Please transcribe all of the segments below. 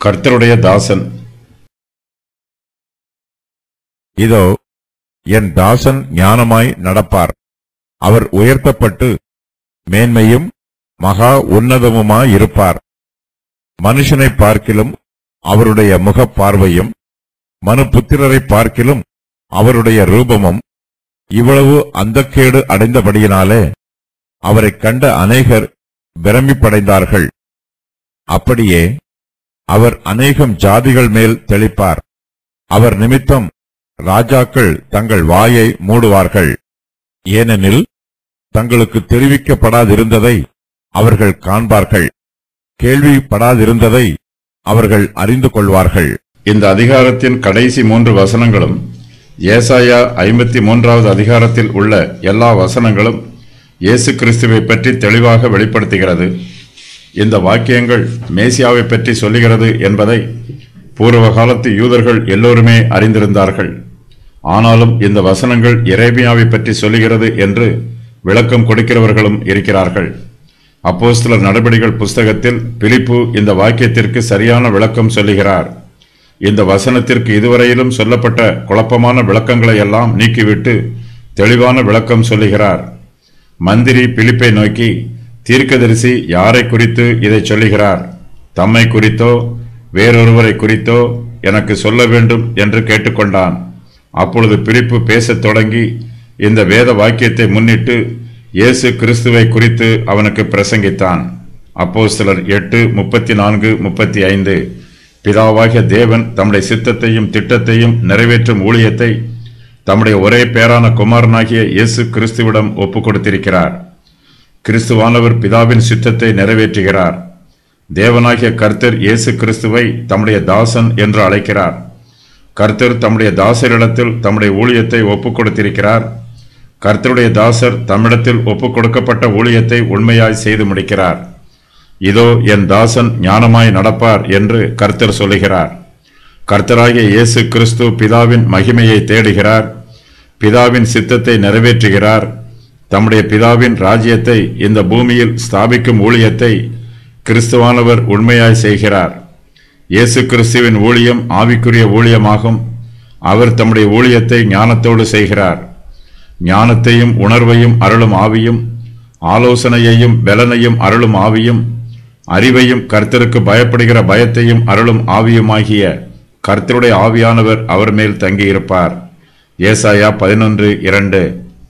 கர்த்தருடைய தாசன் இதோ என் தாசன் ஞானமாய் நடப்பார் அவர் உயர்த்தப்பட்டு மேன்மையும் மகா உன்னதமுமாயிருப்பார் மனுஷனைப் பார்க்கிலும் அவருடைய முகப் பார்வையும் மனுபுத்திரரைப் பார்க்கிலும் அவருடைய ரூபமும் இவ்வளவு அந்தக்கேடு அடைந்தபடியினாலே அவரைக் கண்ட அநேகர் பிரமிப்படைந்தார்கள் அப்படியே அவர் அநேகம் ஜாதிகள் மேல் தெளிப்பார் அவர் நிமித்தம் ராஜாக்கள் தங்கள் வாயை மூடுவார்கள் ஏனெனில் தங்களுக்கு தெரிவிக்கப்படாதிருந்ததை அவர்கள் காண்பார்கள் கேள்விப்படாதிருந்ததை அவர்கள் அறிந்து கொள்வார்கள் இந்த அதிகாரத்தின் கடைசி மூன்று வசனங்களும் ஏசாயா ஐம்பத்தி மூன்றாவது அதிகாரத்தில் உள்ள எல்லா வசனங்களும் இயேசு கிறிஸ்துவை பற்றி தெளிவாக வெளிப்படுத்துகிறது இந்த வாக்கியங்கள் மேசியாவை பற்றி சொல்லுகிறது என்பதை பூர்வ காலத்து யூதர்கள் எல்லோருமே அறிந்திருந்தார்கள் ஆனாலும் இந்த வசனங்கள் எரேபியாவை பற்றி சொல்லுகிறது என்று விளக்கம் கொடுக்கிறவர்களும் இருக்கிறார்கள் அப்போஸ்தலர் நடபடிகள் புஸ்தகத்தில் பிலிப்பு இந்த வாக்கியத்திற்கு சரியான விளக்கம் சொல்லுகிறார் இந்த வசனத்திற்கு இதுவரையிலும் சொல்லப்பட்ட குழப்பமான விளக்கங்களை எல்லாம் நீக்கிவிட்டு தெளிவான விளக்கம் சொல்லுகிறார் மந்திரி பிலிப்பை நோக்கி தீர்க்கதரிசி யாரை குறித்து இதை சொல்லுகிறார் தம்மை குறித்தோ வேறொருவரை குறித்தோ எனக்கு சொல்ல வேண்டும் என்று கேட்டுக்கொண்டான் அப்பொழுது பிலிப்பு பேசத் தொடங்கி இந்த வேத வாக்கியத்தை முன்னிட்டு இயேசு கிறிஸ்துவை குறித்து அவனுக்கு பிரசங்கித்தான் அப்போஸ்தலர் எட்டு முப்பத்தி நான்கு முப்பத்தி ஐந்து பிதாவாகிய தேவன் தம்முடைய சித்தத்தையும் திட்டத்தையும் நிறைவேற்றும் ஊழியத்தை தம்முடைய ஒரே பேரான குமாரனாகிய இயேசு கிறிஸ்துவிடம் ஒப்புக் கொடுத்திருக்கிறார் கிறிஸ்துவானவர் பிதாவின் சித்தத்தை நிறைவேற்றுகிறார் தேவனாகிய கர்த்தர் இயேசு கிறிஸ்துவை தம்முடைய தாசன் என்று அழைக்கிறார் கர்த்தர் தம்முடைய தாசரிடத்தில் தம்முடைய ஊழியத்தை ஒப்புக் கொடுத்திருக்கிறார் கர்த்தருடைய தாசர் தம்மிடத்தில் ஒப்புக் கொடுக்கப்பட்ட ஊழியத்தை உண்மையாய் செய்து முடிக்கிறார் இதோ என் தாசன் ஞானமாய் நடப்பார் என்று கர்த்தர் சொல்லுகிறார் கர்த்தராகிய இயேசு கிறிஸ்து பிதாவின் மகிமையை தேடுகிறார் பிதாவின் சித்தத்தை நிறைவேற்றுகிறார் தம்முடைய பிதாவின் ராஜ்யத்தை இந்த பூமியில் ஸ்தாபிக்கும் ஊழியத்தை கிறிஸ்துவானவர் உண்மையாய் செய்கிறார் இயேசு கிறிஸ்துவின் ஊழியம் ஆவிக்குரிய ஊழியமாகும் அவர் தம்முடைய ஊழியத்தை ஞானத்தோடு செய்கிறார் ஞானத்தையும் உணர்வையும் அருளும் ஆவியும் ஆலோசனையையும் பலனையும் அருளும் ஆவியும் அறிவையும் கர்த்தருக்கு பயப்படுகிற பயத்தையும் அருளும் ஆவியுமாகிய கர்த்தருடைய ஆவியானவர் அவர் மேல் தங்கியிருப்பார் ஏசாயா பதினொன்று இரண்டு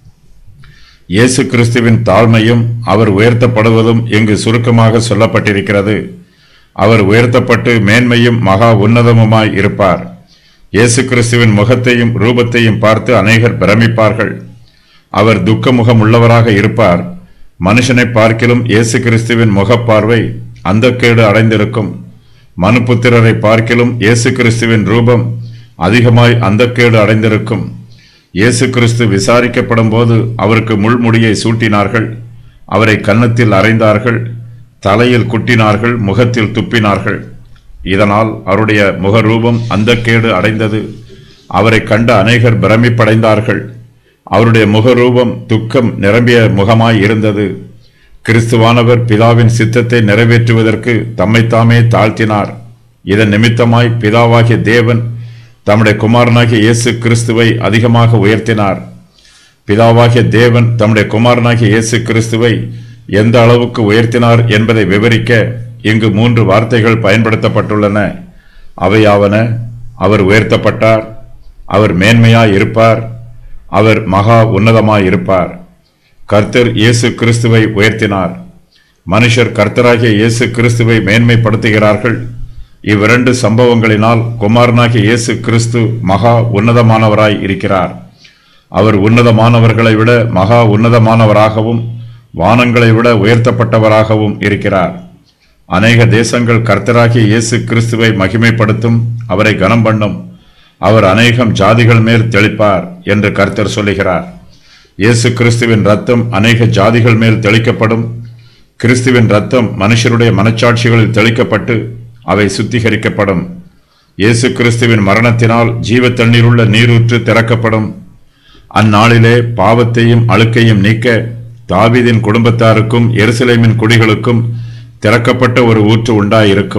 இயேசு கிறிஸ்துவின் தாழ்மையும் அவர் உயர்த்தப்படுவதும் இங்கு சுருக்கமாக சொல்லப்பட்டிருக்கிறது அவர் உயர்த்தப்பட்டு மேன்மையும் மகா உன்னதமுமாய் இருப்பார் இயேசு கிறிஸ்துவின் முகத்தையும் ரூபத்தையும் பார்த்து அநேகர் பிரமிப்பார்கள் அவர் துக்கமுகம் உள்ளவராக இருப்பார் மனுஷனை பார்க்கிலும் இயேசு கிறிஸ்துவின் முகப்பார்வை அந்தக்கேடு அடைந்திருக்கும் மனுபுத்திரரை பார்க்கிலும் இயேசு கிறிஸ்துவின் ரூபம் அதிகமாய் அந்தக்கேடு அடைந்திருக்கும் இயேசு கிறிஸ்து விசாரிக்கப்படும் போது அவருக்கு முள்முடியை சூட்டினார்கள் அவரை கன்னத்தில் அறைந்தார்கள் தலையில் குட்டினார்கள் முகத்தில் துப்பினார்கள் இதனால் அவருடைய முகரூபம் அந்தக்கேடு அடைந்தது அவரை கண்ட அநேகர் பிரமிப்படைந்தார்கள் அவருடைய முகரூபம் துக்கம் நிரம்பிய முகமாய் இருந்தது கிறிஸ்துவானவர் பிதாவின் சித்தத்தை நிறைவேற்றுவதற்கு தம்மைத்தாமே தாழ்த்தினார் இதன் நிமித்தமாய் பிதாவாகிய தேவன் தம்முடைய குமாரனாகிய இயேசு கிறிஸ்துவை அதிகமாக உயர்த்தினார் பிதாவாகிய தேவன் தம்முடைய குமாரனாகிய இயேசு கிறிஸ்துவை எந்த அளவுக்கு உயர்த்தினார் என்பதை விவரிக்க இங்கு மூன்று வார்த்தைகள் பயன்படுத்தப்பட்டுள்ளன அவையாவன அவர் உயர்த்தப்பட்டார் அவர் மேன்மையாய் இருப்பார் அவர் மகா உன்னதமாய் இருப்பார் கர்த்தர் இயேசு கிறிஸ்துவை உயர்த்தினார் மனுஷர் கர்த்தராகிய இயேசு கிறிஸ்துவை மேன்மைப்படுத்துகிறார்கள் இவ்விரண்டு சம்பவங்களினால் குமாரனாகிய இயேசு கிறிஸ்து மகா உன்னதமானவராய் இருக்கிறார் அவர் உன்னதமானவர்களை விட மகா உன்னதமானவராகவும் வானங்களை விட உயர்த்தப்பட்டவராகவும் இருக்கிறார் அநேக தேசங்கள் கர்த்தராகிய இயேசு கிறிஸ்துவை மகிமைப்படுத்தும் அவரை கனம் பண்ணும் அவர் அநேகம் ஜாதிகள் மேல் தெளிப்பார் என்று கர்த்தர் சொல்லுகிறார் இயேசு கிறிஸ்துவின் ரத்தம் அநேக ஜாதிகள் மேல் தெளிக்கப்படும் கிறிஸ்துவின் ரத்தம் மனுஷருடைய மனச்சாட்சிகளில் தெளிக்கப்பட்டு அவை சுத்திகரிக்கப்படும் இயேசு கிறிஸ்துவின் மரணத்தினால் ஜீவ தண்ணீருள்ள நீரூற்று திறக்கப்படும் அந்நாளிலே பாவத்தையும் அழுக்கையும் நீக்க தாவீதின் குடும்பத்தாருக்கும் எருசலேமின் குடிகளுக்கும் திறக்கப்பட்ட ஒரு ஊற்று உண்டாயிருக்கும்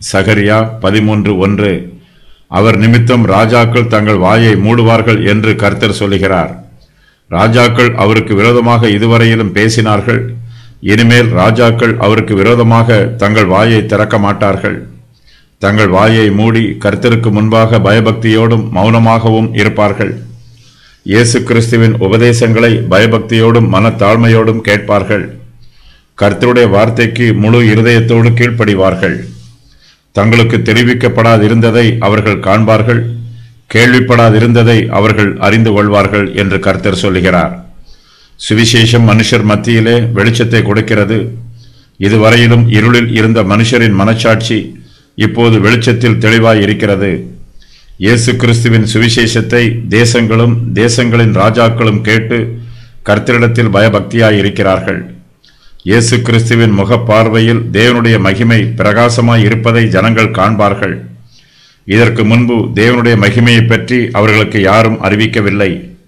சகரியா பதிமூன்று ஒன்று அவர் நிமித்தம் ராஜாக்கள் தங்கள் வாயை மூடுவார்கள் என்று கர்த்தர் சொல்லுகிறார் ராஜாக்கள் அவருக்கு விரோதமாக இதுவரையிலும் பேசினார்கள் இனிமேல் ராஜாக்கள் அவருக்கு விரோதமாக தங்கள் வாயை திறக்க மாட்டார்கள் தங்கள் வாயை மூடி கர்த்தருக்கு முன்பாக பயபக்தியோடும் மௌனமாகவும் இருப்பார்கள் இயேசு கிறிஸ்துவின் உபதேசங்களை பயபக்தியோடும் மனத்தாழ்மையோடும் கேட்பார்கள் கர்த்தருடைய வார்த்தைக்கு முழு இருதயத்தோடு கீழ்ப்படிவார்கள் தங்களுக்கு தெரிவிக்கப்படாதிருந்ததை அவர்கள் காண்பார்கள் கேள்விப்படாதிருந்ததை அவர்கள் அறிந்து கொள்வார்கள் என்று கர்த்தர் சொல்லுகிறார் சுவிசேஷம் மனுஷர் மத்தியிலே வெளிச்சத்தை கொடுக்கிறது இதுவரையிலும் இருளில் இருந்த மனுஷரின் மனச்சாட்சி இப்போது வெளிச்சத்தில் தெளிவாய் இருக்கிறது இயேசு கிறிஸ்துவின் சுவிசேஷத்தை தேசங்களும் தேசங்களின் ராஜாக்களும் கேட்டு கர்த்தரிடத்தில் பயபக்தியாய் இருக்கிறார்கள் இயேசு கிறிஸ்துவின் முகப்பார்வையில் தேவனுடைய மகிமை பிரகாசமாய் இருப்பதை ஜனங்கள் காண்பார்கள் இதற்கு முன்பு தேவனுடைய மகிமையை பற்றி அவர்களுக்கு யாரும் அறிவிக்கவில்லை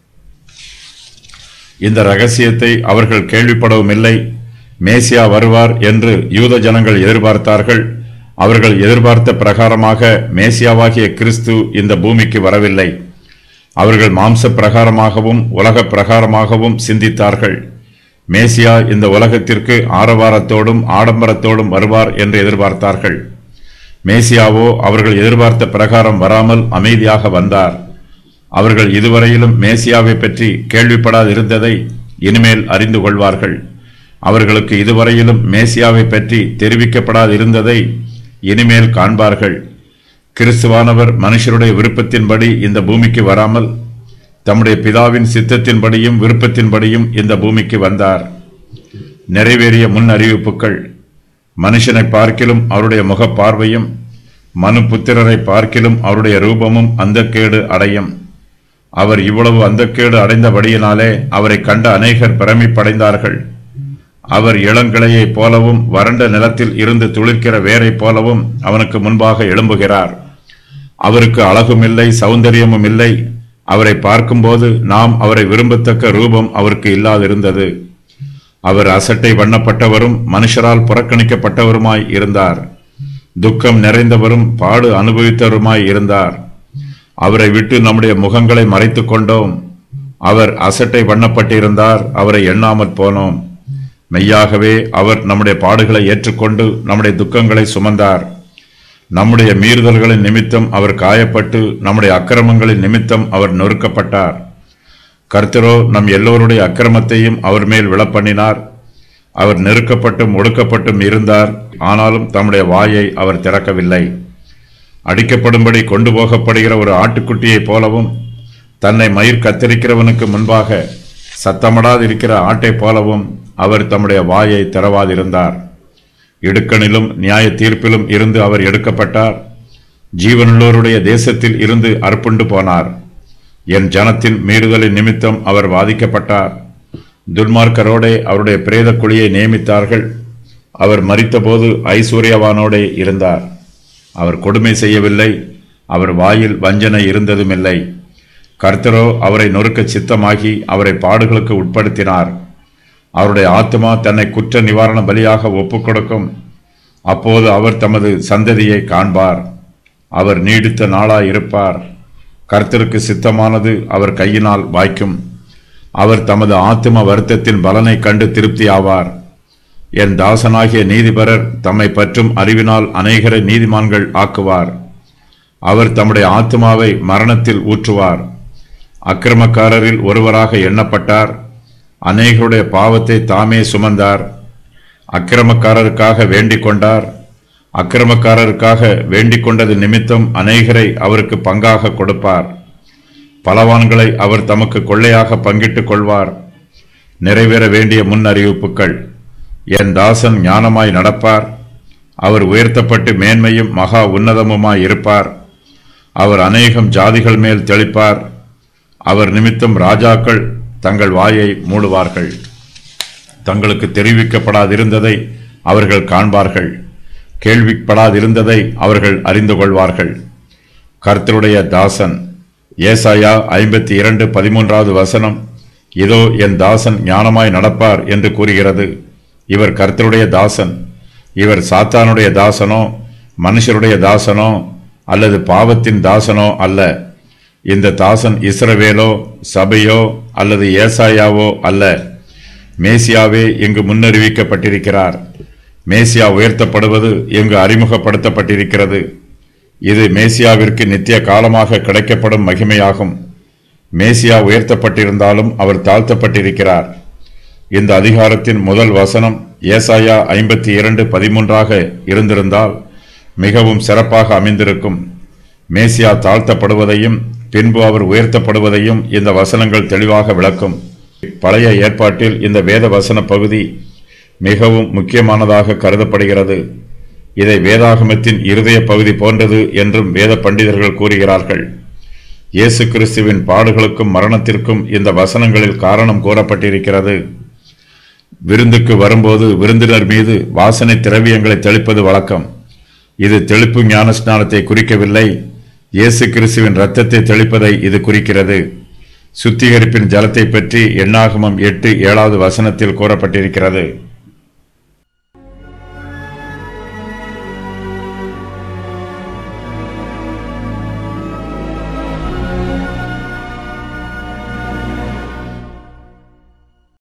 இந்த ரகசியத்தை அவர்கள் கேள்விப்படவும் இல்லை மேசியா வருவார் என்று யூத ஜனங்கள் எதிர்பார்த்தார்கள் அவர்கள் எதிர்பார்த்த பிரகாரமாக மேசியாவாகிய கிறிஸ்து இந்த பூமிக்கு வரவில்லை அவர்கள் மாம்ச பிரகாரமாகவும் உலக பிரகாரமாகவும் சிந்தித்தார்கள் மேசியா இந்த உலகத்திற்கு ஆரவாரத்தோடும் ஆடம்பரத்தோடும் வருவார் என்று எதிர்பார்த்தார்கள் மேசியாவோ அவர்கள் எதிர்பார்த்த பிரகாரம் வராமல் அமைதியாக வந்தார் அவர்கள் இதுவரையிலும் மேசியாவை பற்றி கேள்விப்படாதிருந்ததை இனிமேல் அறிந்து கொள்வார்கள் அவர்களுக்கு இதுவரையிலும் மேசியாவை பற்றி தெரிவிக்கப்படாதிருந்ததை இனிமேல் காண்பார்கள் கிறிஸ்துவானவர் மனுஷருடைய விருப்பத்தின்படி இந்த பூமிக்கு வராமல் தம்முடைய பிதாவின் சித்தத்தின்படியும் விருப்பத்தின்படியும் இந்த பூமிக்கு வந்தார் நிறைவேறிய முன் அறிவிப்புகள் மனுஷனை பார்க்கிலும் அவருடைய முகப்பார்வையும் மனு புத்திரரை பார்க்கிலும் அவருடைய ரூபமும் அந்தக்கேடு அடையும் அவர் இவ்வளவு அந்தக்கேடு அடைந்தபடியினாலே அவரை கண்ட அநேகர் பிரமிப்படைந்தார்கள் அவர் இளங்கிளையைப் போலவும் வறண்ட நிலத்தில் இருந்து துளிர்க்கிற வேரைப் போலவும் அவனுக்கு முன்பாக எழும்புகிறார் அவருக்கு அழகும் இல்லை சௌந்தரியமும் இல்லை அவரை பார்க்கும்போது நாம் அவரை விரும்பத்தக்க ரூபம் அவருக்கு இல்லாதிருந்தது அவர் அசட்டை வண்ணப்பட்டவரும் மனுஷரால் புறக்கணிக்கப்பட்டவருமாய் இருந்தார் துக்கம் நிறைந்தவரும் பாடு அனுபவித்தவருமாய் இருந்தார் அவரை விட்டு நம்முடைய முகங்களை மறைத்துக் கொண்டோம் அவர் அசட்டை வண்ணப்பட்டிருந்தார் அவரை எண்ணாமற் போனோம் மெய்யாகவே அவர் நம்முடைய பாடுகளை ஏற்றுக்கொண்டு நம்முடைய துக்கங்களை சுமந்தார் நம்முடைய மீறுதல்களின் நிமித்தம் அவர் காயப்பட்டு நம்முடைய அக்கிரமங்களின் நிமித்தம் அவர் நொறுக்கப்பட்டார் கர்த்தரோ நம் எல்லோருடைய அக்கிரமத்தையும் அவர் மேல் விழப்பண்ணினார் அவர் நெருக்கப்பட்டும் ஒடுக்கப்பட்டும் இருந்தார் ஆனாலும் தம்முடைய வாயை அவர் திறக்கவில்லை அடிக்கப்படும்படி கொண்டு போகப்படுகிற ஒரு ஆட்டுக்குட்டியைப் போலவும் தன்னை மயிர் கத்தரிக்கிறவனுக்கு முன்பாக சத்தமிடாதிருக்கிற ஆட்டைப் போலவும் அவர் தம்முடைய வாயை திறவாதிருந்தார் இடுக்கணிலும் நியாய தீர்ப்பிலும் இருந்து அவர் எடுக்கப்பட்டார் ஜீவனுள்ளோருடைய தேசத்தில் இருந்து அர்ப்புண்டு போனார் என் ஜனத்தின் மீறுதலின் நிமித்தம் அவர் வாதிக்கப்பட்டார் துன்மார்க்கரோடே அவருடைய பிரேத குழியை நியமித்தார்கள் அவர் மரித்தபோது ஐஸ்வர்யவானோடே இருந்தார் அவர் கொடுமை செய்யவில்லை அவர் வாயில் வஞ்சனை இருந்ததுமில்லை கர்த்தரோ அவரை நொறுக்க சித்தமாகி அவரை பாடுகளுக்கு உட்படுத்தினார் அவருடைய ஆத்மா தன்னை குற்ற நிவாரண பலியாக ஒப்புக்கொடுக்கும் அப்போது அவர் தமது சந்ததியை காண்பார் அவர் நீடித்த நாளாய் இருப்பார் கர்த்தருக்கு சித்தமானது அவர் கையினால் வாய்க்கும் அவர் தமது ஆத்தும வருத்தத்தின் பலனை கண்டு திருப்தி ஆவார் என் தாசனாகிய நீதிபரர் தம்மை பற்றும் அறிவினால் அநேகரை நீதிமான்கள் ஆக்குவார் அவர் தம்முடைய ஆத்மாவை மரணத்தில் ஊற்றுவார் அக்கிரமக்காரரில் ஒருவராக எண்ணப்பட்டார் அநேகருடைய பாவத்தை தாமே சுமந்தார் அக்கிரமக்காரருக்காக வேண்டிக் கொண்டார் அக்கிரமக்காரருக்காக வேண்டிக் கொண்டது நிமித்தம் அநேகரை அவருக்கு பங்காக கொடுப்பார் பலவான்களை அவர் தமக்கு கொள்ளையாக பங்கிட்டுக் கொள்வார் நிறைவேற வேண்டிய முன் அறிவிப்புகள் என் தாசன் ஞானமாய் நடப்பார் அவர் உயர்த்தப்பட்டு மேன்மையும் மகா உன்னதமுமாய் இருப்பார் அவர் அநேகம் ஜாதிகள் மேல் தெளிப்பார் அவர் நிமித்தம் ராஜாக்கள் தங்கள் வாயை மூடுவார்கள் தங்களுக்கு தெரிவிக்கப்படாதிருந்ததை அவர்கள் காண்பார்கள் கேள்விப்படாதிருந்ததை அவர்கள் அறிந்து கொள்வார்கள் கர்த்தருடைய தாசன் ஏசாயா ஐம்பத்தி இரண்டு பதிமூன்றாவது வசனம் இதோ என் தாசன் ஞானமாய் நடப்பார் என்று கூறுகிறது இவர் கர்த்தருடைய தாசன் இவர் சாத்தானுடைய தாசனோ மனுஷருடைய தாசனோ அல்லது பாவத்தின் தாசனோ அல்ல இந்த தாசன் இஸ்ரவேலோ சபையோ அல்லது ஏசாயாவோ அல்ல மேசியாவே இங்கு முன்னறிவிக்கப்பட்டிருக்கிறார் மேசியா உயர்த்தப்படுவது இங்கு அறிமுகப்படுத்தப்பட்டிருக்கிறது இது மேசியாவிற்கு நித்திய காலமாக கிடைக்கப்படும் மகிமையாகும் மேசியா உயர்த்தப்பட்டிருந்தாலும் அவர் தாழ்த்தப்பட்டிருக்கிறார் இந்த அதிகாரத்தின் முதல் வசனம் ஏசாயா ஐம்பத்தி இரண்டு பதிமூன்றாக இருந்திருந்தால் மிகவும் சிறப்பாக அமைந்திருக்கும் மேசியா தாழ்த்தப்படுவதையும் பின்பு அவர் உயர்த்தப்படுவதையும் இந்த வசனங்கள் தெளிவாக விளக்கும் பழைய ஏற்பாட்டில் இந்த வேத வசன பகுதி மிகவும் முக்கியமானதாக கருதப்படுகிறது இதை வேதாகமத்தின் இருதய பகுதி போன்றது என்றும் வேத பண்டிதர்கள் கூறுகிறார்கள் இயேசு கிறிஸ்துவின் பாடுகளுக்கும் மரணத்திற்கும் இந்த வசனங்களில் காரணம் கூறப்பட்டிருக்கிறது விருந்துக்கு வரும்போது விருந்தினர் மீது வாசனை திரவியங்களை தெளிப்பது வழக்கம் இது தெளிப்பு ஞானஸ்நானத்தை குறிக்கவில்லை இயேசு கிறிஸ்துவின் இரத்தத்தை தெளிப்பதை இது குறிக்கிறது சுத்திகரிப்பின் ஜலத்தை பற்றி எண்ணாகமம் எட்டு ஏழாவது வசனத்தில் கூறப்பட்டிருக்கிறது